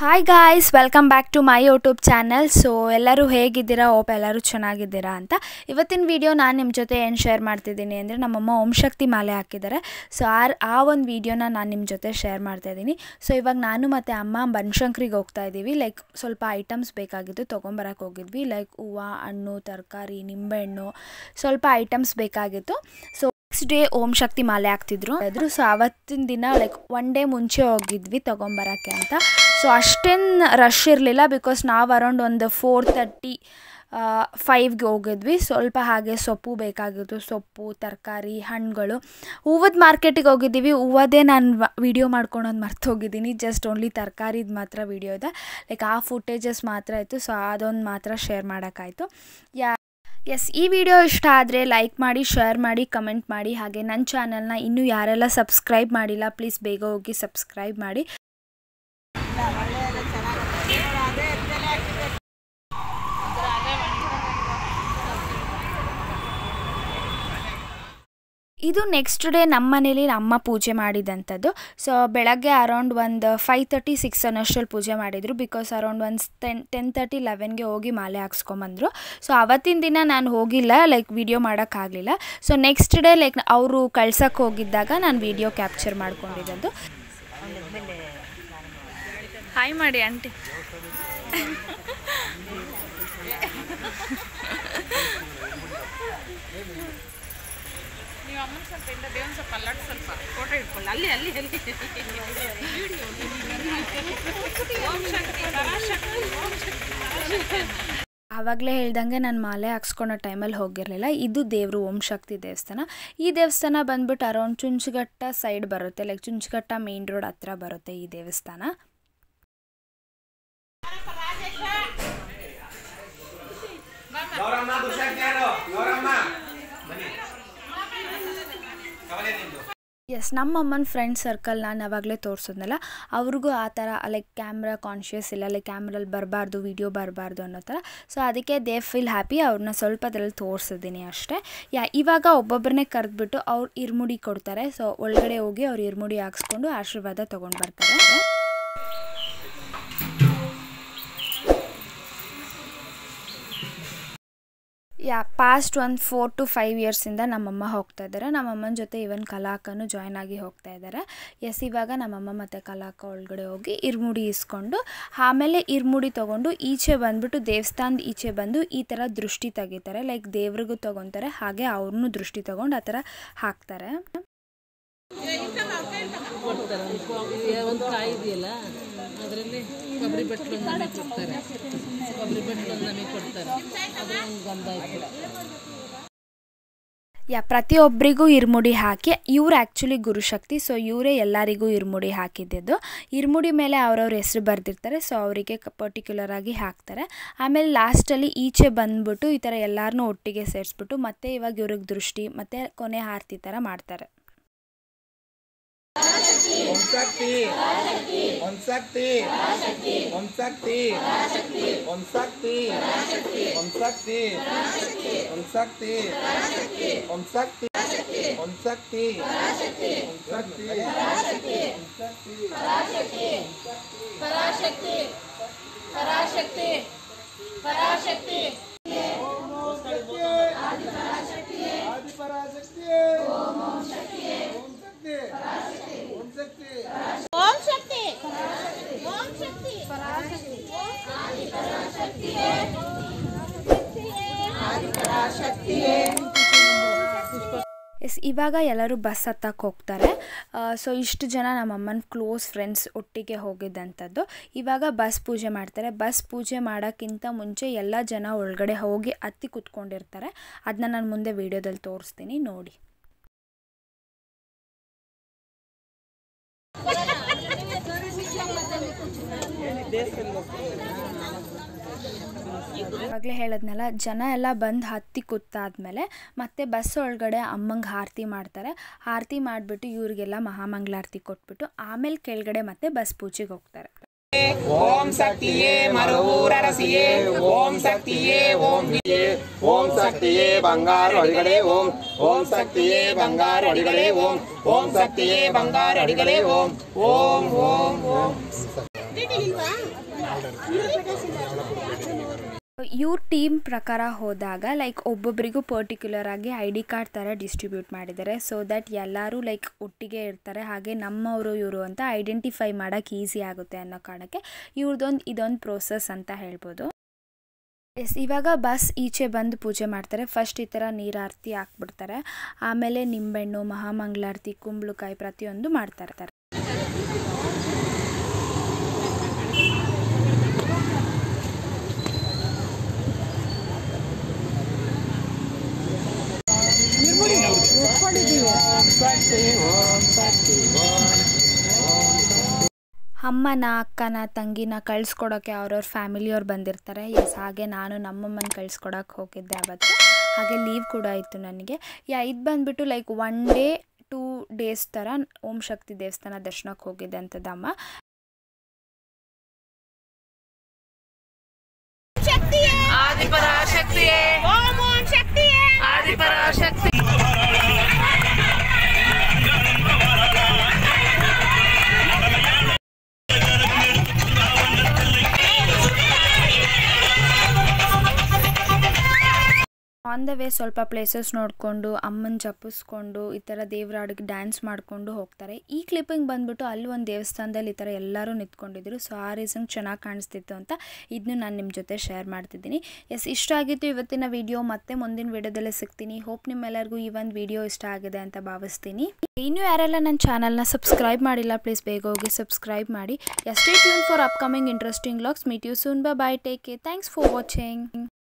hi guys welcome back to my YouTube channel so ಎಲ್ಲರೂ ಹೇಗಿದ್ದೀರಾ ಓಪ್ ಎಲ್ಲರೂ ಚೆನ್ನಾಗಿದ್ದೀರಾ ಅಂತ ಇವತ್ತಿನ ವಿಡಿಯೋ ನಾನು ನಿಮ್ಮ ಜೊತೆ ಏನು ಶೇರ್ ಮಾಡ್ತಿದ್ದೀನಿ ಅಂದರೆ ನಮ್ಮಮ್ಮ ಓಂ ಶಕ್ತಿ ಮಾಲೆ ಹಾಕಿದ್ದಾರೆ ಸೊ ಆ ಆ ಒಂದು ವಿಡಿಯೋನ ನಾನು ನಿಮ್ಮ ಜೊತೆ ಶೇರ್ ಮಾಡ್ತಾಯಿದ್ದೀನಿ ಸೊ ಇವಾಗ ನಾನು ಮತ್ತು ಅಮ್ಮ ಬನಶಂಕರಿಗೆ ಹೋಗ್ತಾ ಇದ್ದೀವಿ ಲೈಕ್ ಸ್ವಲ್ಪ ಐಟಮ್ಸ್ ಬೇಕಾಗಿತ್ತು ತೊಗೊಂಬರಕ್ಕೆ ಹೋಗಿದ್ವಿ ಲೈಕ್ ಹೂವು ಹಣ್ಣು ತರಕಾರಿ ನಿಂಬೆಹಣ್ಣು ಸ್ವಲ್ಪ ಐಟಮ್ಸ್ ಬೇಕಾಗಿತ್ತು so next day Om Shakti ಮಾಲೆ ಹಾಕ್ತಿದ್ರು ಇದ್ರು ಸೊ ಅವತ್ತಿನ ದಿನ ಲೈಕ್ ಒನ್ ಡೇ ಮುಂಚೆ ಹೋಗಿದ್ವಿ ತೊಗೊಂಬರೋಕ್ಕೆ ಅಂತ ಸೊ ಅಷ್ಟೇನು ರಶ್ ಇರಲಿಲ್ಲ ಬಿಕಾಸ್ ನಾವು ಅರೌಂಡ್ ಒಂದು ಫೋರ್ ತರ್ಟಿ ಫೈವ್ಗೆ ಹೋಗಿದ್ವಿ ಸ್ವಲ್ಪ ಹಾಗೆ ಸೊಪ್ಪು ಬೇಕಾಗಿತ್ತು ಸೊಪ್ಪು ತರಕಾರಿ ಹಣ್ಣುಗಳು ಹೂವದ ಮಾರ್ಕೆಟಿಗೆ ಹೋಗಿದ್ದೀವಿ ಹೂವದೇ ನಾನು ವಿಡಿಯೋ ಮಾಡ್ಕೊಳೋದು ಮರ್ತು ಹೋಗಿದ್ದೀನಿ ಜಸ್ಟ್ ಓನ್ಲಿ ತರಕಾರಿದು ಮಾತ್ರ ವಿಡಿಯೋ ಇದೆ ಲೈಕ್ ಆ ಫುಟೇಜಸ್ ಮಾತ್ರ ಇತ್ತು ಸೊ ಅದೊಂದು ಮಾತ್ರ ಶೇರ್ ಮಾಡೋಕ್ಕಾಯಿತು ಯಾ ಎಸ್ ಈ ವಿಡಿಯೋ ಇಷ್ಟ ಆದರೆ ಲೈಕ್ ಮಾಡಿ ಶೇರ್ ಮಾಡಿ ಕಮೆಂಟ್ ಮಾಡಿ ಹಾಗೆ ನನ್ನ ಚಾನಲ್ನ ಇನ್ನೂ ಯಾರೆಲ್ಲ ಸಬ್ಸ್ಕ್ರೈಬ್ ಮಾಡಿಲ್ಲ ಪ್ಲೀಸ್ ಬೇಗ ಹೋಗಿ ಸಬ್ಸ್ಕ್ರೈಬ್ ಮಾಡಿ ಇದು ನೆಕ್ಸ್ಟ್ ಡೇ ನಮ್ಮ ಮನೇಲಿ ಅಮ್ಮ ಪೂಜೆ ಮಾಡಿದಂಥದ್ದು ಸೊ ಬೆಳಗ್ಗೆ ಅರೌಂಡ್ ಒಂದು ಫೈವ್ ತರ್ಟಿ ಸಿಕ್ಸ್ ಅನ್ನೋಷ್ಟರಲ್ಲಿ ಪೂಜೆ ಮಾಡಿದರು ಬಿಕಾಸ್ ಅರೌಂಡ್ ಒಂದು ಟೆನ್ ಟೆನ್ ತರ್ಟಿ ಲೆವೆನ್ಗೆ ಹೋಗಿ ಮಾಲೆ ಹಾಕ್ಸ್ಕೊಂಬಂದರು ಸೊ ಅವತ್ತಿನ ದಿನ ನಾನು ಹೋಗಿಲ್ಲ ಲೈಕ್ ವಿಡಿಯೋ ಮಾಡೋಕ್ಕಾಗಲಿಲ್ಲ ಸೊ ನೆಕ್ಸ್ಟ್ ಡೇ ಲೈಕ್ ಅವರು ಕಳ್ಸೋಕ್ಕೆ ಹೋಗಿದ್ದಾಗ ನಾನು ವಿಡಿಯೋ ಕ್ಯಾಪ್ಚರ್ ಮಾಡ್ಕೊಂಡಿದ್ದು ಹಾಯ್ ಮಾಡಿ ಆಂಟಿ ನೀವು ಅಮ್ಮನ ಸ್ವಲ್ಪ ಇಂದ ದೇವನ್ ಸ್ವಲ್ಪ ಅಲ್ಲಾಡ್ ಸ್ವಲ್ಪ ಫೋಟೋ ಇಟ್ಕೊಳ್ಳಿ ಅಲ್ಲಿ ಅಲ್ಲಿ ಅಲ್ಲಿ ಓಂ ಶಕ್ತಿ ಪರಾಶಕ್ತಿ ಓಂ ಶಕ್ತಿ ಪರಾಶಕ್ತಿ ಆವಾಗಲೇ ಹೇಳ್ದಂಗೆ ನಾನು ಮಾಲೆ ಹಾಕ್ಸ್ಕೊಳೋ ಟೈಮಲ್ಲಿ ಹೋಗಿರಲಿಲ್ಲ ಇದು ದೇವರು ಓಂ ಶಕ್ತಿ ದೇವಸ್ಥಾನ ಈ ದೇವಸ್ಥಾನ ಬಂದ್ಬಿಟ್ಟು ಅರೌಂಡ್ ಚುಂಚುಘಟ್ಟ ಸೈಡ್ ಬರುತ್ತೆ ಲೈಕ್ ಚುಂಚುಘಟ್ಟ ಮೇನ್ ರೋಡ್ ಹತ್ರ ಬರುತ್ತೆ ಈ ದೇವಸ್ಥಾನ ಗೌರಮ್ಮ ದುಷ್ಯಾರು ಗೌರಮ್ಮ ಬನ್ನಿ ಕವಲೆ ನಿಂದು ಎಸ್ ನಮ್ಮ ಅಮ್ಮನ ಫ್ರೆಂಡ್ ಸರ್ಕಲ್ ನಾನು ಅವಾಗಲೇ ತೋರಿಸಿದ್ನಲ್ಲ ಅವ್ರಿಗೂ ಆ ಥರ ಲೈಕ್ ಕ್ಯಾಮ್ರಾ ಕಾನ್ಷಿಯಸ್ ಇಲ್ಲ ಲೈಕ್ ಕ್ಯಾಮ್ರಲ್ಲಿ ಬರಬಾರ್ದು ವಿಡಿಯೋ ಬರಬಾರ್ದು ಅನ್ನೋ ಥರ ಸೊ ಅದಕ್ಕೆ ದೇ ಫೀಲ್ ಹ್ಯಾಪಿ ಅವ್ರನ್ನ ಸ್ವಲ್ಪ ಅದರಲ್ಲಿ ತೋರಿಸಿದ್ದೀನಿ ಅಷ್ಟೇ ಯಾ ಇವಾಗ ಒಬ್ಬೊಬ್ಬರನ್ನೇ ಕರೆದ್ಬಿಟ್ಟು ಅವ್ರು ಇರ್ಮುಡಿ ಕೊಡ್ತಾರೆ ಸೊ ಒಳಗಡೆ ಹೋಗಿ ಅವ್ರು ಇರ್ಮುಡಿ ಹಾಕ್ಸ್ಕೊಂಡು ಆಶೀರ್ವಾದ ತೊಗೊಂಡು ಬರ್ತಾರೆ ಯಾ ಪಾಸ್ಟ್ ಒಂದು ಫೋರ್ ಟು ಫೈವ್ ಇಯರ್ಸಿಂದ ನಮ್ಮಮ್ಮ ಹೋಗ್ತಾ ಇದ್ದಾರೆ ನಮ್ಮಮ್ಮನ ಜೊತೆ ಇವನ್ ಕಲಾಕನು ಜಾಯ್ನ್ ಆಗಿ ಹೋಗ್ತಾ ಇದ್ದಾರೆ ಎಸ್ ಇವಾಗ ನಮ್ಮಮ್ಮ ಮತ್ತು ಕಲಾಕ ಒಳಗಡೆ ಹೋಗಿ ಇರ್ಮುಡಿ ಇಸ್ಕೊಂಡು ಆಮೇಲೆ ಇರ್ಮುಡಿ ತೊಗೊಂಡು ಈಚೆ ಬಂದ್ಬಿಟ್ಟು ದೇವಸ್ಥಾನದ ಈಚೆ ಬಂದು ಈ ಥರ ದೃಷ್ಟಿ ತೆಗಿತಾರೆ ಲೈಕ್ ದೇವ್ರಿಗೂ ತೊಗೊತಾರೆ ಹಾಗೆ ಅವ್ರನ್ನೂ ದೃಷ್ಟಿ ತೊಗೊಂಡು ಆ ಥರ ಹಾಕ್ತಾರೆ ಒಂದು ಕಾಯಿ ಇದೆಯಲ್ಲ ಅದರಲ್ಲಿ ಕೊಬ್ಬರಿ ಬಟ್ಟಲು ಒಂದು ನಮಗೆ ಕೊಡ್ತಾರೆ ಕೊಬ್ಬರಿ ಬಟ್ಟಲು ಒಂದು ನಮಗೆ ಕೊಡ್ತಾರೆ ಅದ್ರ ಒಂದು ಗಂಧ ಇತ್ತು ಯಾ ಪ್ರತಿಯೊಬ್ಬರಿಗೂ ಇರ್ಮುಡಿ ಹಾಕಿ ಇವ್ರು ಆ್ಯಕ್ಚುಲಿ ಗುರುಶಕ್ತಿ ಸೊ ಇವರೇ ಎಲ್ಲರಿಗೂ ಇರ್ಮುಡಿ ಹಾಕಿದ್ದಿದ್ದು ಇರ್ಮುಡಿ ಮೇಲೆ ಅವ್ರವ್ರ ಹೆಸರು ಬರೆದಿರ್ತಾರೆ ಸೊ ಅವರಿಗೆ ಪರ್ಟಿಕ್ಯುಲರ್ ಆಗಿ ಹಾಕ್ತಾರೆ ಆಮೇಲೆ ಲಾಸ್ಟಲ್ಲಿ ಈಚೆ ಬಂದ್ಬಿಟ್ಟು ಈ ಥರ ಎಲ್ಲರನ್ನೂ ಒಟ್ಟಿಗೆ ಸೇರಿಸ್ಬಿಟ್ಟು ಮತ್ತೆ ಇವಾಗ ಇವ್ರಿಗೆ ದೃಷ್ಟಿ ಮತ್ತು ಕೊನೆ ಆರತಿ ಥರ ಮಾಡ್ತಾರೆ ಓಂ ಶಕ್ತಿ ಓಂ ಶಕ್ತಿ ಓಂ ಶಕ್ತಿ ಓಂ ಶಕ್ತಿ ಓಂ ಶಕ್ತಿ ಓಂ ಶಕ್ತಿ ಓಂ ಶಕ್ತಿ ಓಂ ಶಕ್ತಿ ಓಂ ಶಕ್ತಿ ಓಂ ಶಕ್ತಿ ಓಂ ಶಕ್ತಿ ಪರಾಶಕ್ತಿ ಎಸ್ ಇವಾಗ ಎಲ್ಲರೂ ಬಸ್ ಹತ್ತಕ್ಕೆ ಹೋಗ್ತಾರೆ ಸೊ ಇಷ್ಟು ಜನ ನಮ್ಮಮ್ಮನ ಕ್ಲೋಸ್ ಫ್ರೆಂಡ್ಸ್ ಒಟ್ಟಿಗೆ ಹೋಗಿದ್ದಂಥದ್ದು ಇವಾಗ ಬಸ್ ಪೂಜೆ ಮಾಡ್ತಾರೆ ಬಸ್ ಪೂಜೆ ಮಾಡೋಕ್ಕಿಂತ ಮುಂಚೆ ಎಲ್ಲ ಜನ ಒಳಗಡೆ ಹೋಗಿ ಹತ್ತಿ ಕುತ್ಕೊಂಡಿರ್ತಾರೆ ಅದನ್ನ ನಾನು ಮುಂದೆ ವೀಡಿಯೋದಲ್ಲಿ ತೋರಿಸ್ತೀನಿ ನೋಡಿ ಇವಾಗಲೇ ಹೇಳದ್ನಲ್ಲ ಜನ ಎಲ್ಲ ಬಂದು ಹತ್ತಿ ಕೂತಾದ್ಮೇಲೆ ಮತ್ತೆ ಬಸ್ ಒಳಗಡೆ ಅಮ್ಮಂಗೆ ಆರತಿ ಮಾಡ್ತಾರೆ ಆರತಿ ಮಾಡಿಬಿಟ್ಟು ಇವ್ರಿಗೆಲ್ಲ ಮಹಾಮಂಗಳಾರತಿ ಕೊಟ್ಬಿಟ್ಟು ಆಮೇಲೆ ಕೆಳಗಡೆ ಮತ್ತೆ ಬಸ್ ಪೂಜೆಗೆ ಹೋಗ್ತಾರೆ ಓಂ ಶಕ್ತಿಯೇ ಮರುರರಸಿಯೇ ಓಂ ಶಕ್ತಿಯೇ ಓಂ ಓಂ ಶಕ್ತಿಯೇ ಬಂಗಾರು ಅಡಿಗಳೇ ಓಂ ಓಂ ಶಕ್ತಿಯೇ ಬಂಗಾರು ಅಡಿಗಳೇ ಓಂ ಓಂ ಶಕ್ತಿಯೇ ಬಂಗಾರು ಅಡಿಗಳೇ ಓಂ ಓಂ ಓಂ ಓಂ ಇಲ್ವಾ ಇವ್ರ ಟೀಮ್ ಪ್ರಕಾರ ಹೋದಾಗ ಲೈಕ್ ಒಬ್ಬೊಬ್ಬರಿಗೂ ಪರ್ಟಿಕ್ಯುಲರ್ ಆಗಿ ಐ ಡಿ ಕಾರ್ಡ್ ಥರ ಡಿಸ್ಟ್ರಿಬ್ಯೂಟ್ ಮಾಡಿದ್ದಾರೆ ಸೊ ದಟ್ ಎಲ್ಲರೂ ಲೈಕ್ ಒಟ್ಟಿಗೆ ಇರ್ತಾರೆ ಹಾಗೆ ನಮ್ಮವರು ಇವರು ಅಂತ ಐಡೆಂಟಿಫೈ ಮಾಡೋಕ್ಕೆ ಈಸಿ ಆಗುತ್ತೆ ಅನ್ನೋ ಕಾರಣಕ್ಕೆ ಇವ್ರದ್ದೊಂದು ಇದೊಂದು ಪ್ರೋಸೆಸ್ ಅಂತ ಹೇಳ್ಬೋದು ಎಸ್ ಇವಾಗ ಬಸ್ ಈಚೆ ಬಂದು ಪೂಜೆ ಮಾಡ್ತಾರೆ ಫಸ್ಟ್ ಈ ಥರ ನೀರಾರತಿ ಹಾಕ್ಬಿಡ್ತಾರೆ ಆಮೇಲೆ ನಿಂಬೆಹಣ್ಣು ಮಹಾಮಂಗಳಾರತಿ ಕುಂಬಳಕಾಯಿ ಪ್ರತಿಯೊಂದು ಮಾಡ್ತಾ ಇರ್ತಾರೆ ಅಮ್ಮನ ಅಕ್ಕನ ತಂಗಿನ ಕಳಿಸ್ಕೊಡೋಕ್ಕೆ ಅವ್ರವ್ರ ಫ್ಯಾಮಿಲಿಯವ್ರು ಬಂದಿರ್ತಾರೆ ಎಸ್ ಹಾಗೆ ನಾನು ನಮ್ಮಮ್ಮನ ಕಳಿಸ್ಕೊಡೋಕೆ ಹೋಗಿದ್ದೆ ಅವತ್ತು ಹಾಗೆ ಲೀವ್ ಕೂಡ ಇತ್ತು ನನಗೆ ಯಾ ಇದು ಬಂದುಬಿಟ್ಟು like one day two days ಥರ ಓಂ ಶಕ್ತಿ ದೇವಸ್ಥಾನ ದರ್ಶನಕ್ಕೆ ಹೋಗಿದ್ದೆ ಅಂತದಮ್ಮ ಶಕ್ತಿಯೇ ಆದಿಪರಾಶಕ್ತಿಯೇ ಓಂ ಓಂ ಶಕ್ತಿಯೇ ಆದಿಪರಾಶಕ್ತಿ ಆನ್ ದ ವೇ ಸ್ವಲ್ಪ ಪ್ಲೇಸಸ್ ನೋಡಿಕೊಂಡು ಅಮ್ಮನ ಜಪಿಸ್ಕೊಂಡು ಈ ಥರ ದೇವ್ರ ಹಾಡಿಗೆ ಡ್ಯಾನ್ಸ್ ಮಾಡಿಕೊಂಡು ಹೋಗ್ತಾರೆ ಈ ಕ್ಲಿಪ್ಪಿಂಗ್ ಬಂದ್ಬಿಟ್ಟು ಅಲ್ಲಿ ಒಂದು ದೇವಸ್ಥಾನದಲ್ಲಿ ಈ ಥರ ಎಲ್ಲರೂ ನಿಂತ್ಕೊಂಡಿದ್ರು ಸೊ ಆ ರೀಸನ್ ಚೆನ್ನಾಗಿ ಕಾಣಿಸ್ತಿತ್ತು ಅಂತ ಇದನ್ನು ನಾನು ನಿಮ್ಮ ಜೊತೆ ಶೇರ್ ಮಾಡ್ತಿದ್ದೀನಿ ಎಸ್ ಇಷ್ಟ ಆಗಿತ್ತು ಇವತ್ತಿನ ವಿಡಿಯೋ ಮತ್ತೆ ಮುಂದಿನ ವಿಡಿಯೋದಲ್ಲೇ ಸಿಗ್ತೀನಿ ಹೋಪ್ ನಿಮ್ಮೆಲ್ಲರಿಗೂ ಈ ಒಂದು ವಿಡಿಯೋ ಇಷ್ಟ ಆಗಿದೆ ಅಂತ ಭಾವಿಸ್ತೀನಿ ಇನ್ನೂ ಯಾರೆಲ್ಲ ನನ್ನ ಚಾನಲ್ನ ಸಬ್ಸ್ಕ್ರೈಬ್ ಮಾಡಿಲ್ಲ ಪ್ಲೀಸ್ ಬೇಗ ಹೋಗಿ ಸಬ್ಸ್ಕ್ರೈಬ್ ಮಾಡಿ stay tune for upcoming interesting vlogs meet you soon bye bye take care thanks for watching